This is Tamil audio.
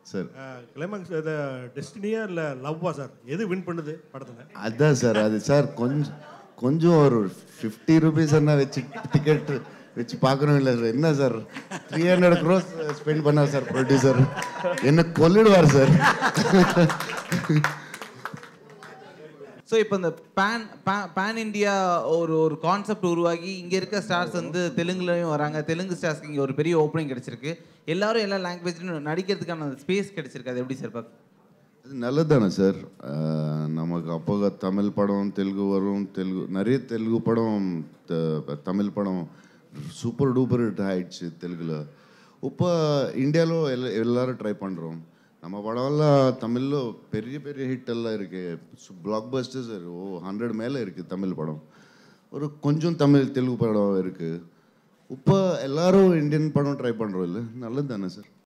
சார் கிளைமாக்ஸ் இது டெஸ்டினியா இல்லை லவ்வா சார் எது வின் பண்ணுது படத்தில் அதான் சார் அது சார் கொஞ்சம் கொஞ்சம் ஒரு ஃபிஃப்டி ருபீஸ் என்ன வச்சு டிக்கெட் வச்சு பார்க்கணும் இல்லை சார் என்ன sir three hundred crores spend பண்ணார் சார் ப்ரொடியூசர் என்ன கொல்லிடுவார் சார் ஸோ இப்போ இந்த பேன் பேன் இந்தியா ஒரு ஒரு கான்செப்ட் உருவாகி இங்கே இருக்க ஸ்டார்ஸ் வந்து தெலுங்குலையும் வராங்க தெலுங்கு ஸ்டார்ஸ்க்கு இங்கே ஒரு பெரிய ஓப்பனிங் கிடைச்சிருக்கு எல்லாரும் எல்லா லாங்குவேஜ்லையும் நடிக்கிறதுக்கான ஸ்பேஸ் கிடைச்சிருக்கு அது எப்படி சார் பார்க்க அது நல்லது தானே சார் அஹ், நமக்கு அப்போ தமிழ் படம் தெலுங்கு வரும் தெலுங்கு நிறைய தெலுங்கு படம் த- தமிழ் படம் சூப்பர் டூப்பர் ஹிட் ஆயிடுச்சு தெலுங்குல இப்போ இந்தியாలో எல்ல எல்லாரும் ட்ரை பண்ணுறோம் நம்ம படம்லாம் தமிழ்ல பெரிய பெரிய ஹிட் எல்லாம் இருக்கு பிளாக் பஸ்டர்ஸ் ஓ ஹண்ட்ரட் மேலே இருக்குது தமிழ் படம் ஒரு கொஞ்சம் தமிழ் தெலுங்கு படம் இருக்குது இப்போ எல்லாரும் இந்தியன் படம் ட்ரை பண்ணுறோம் இல்லை நல்லது தானே சார்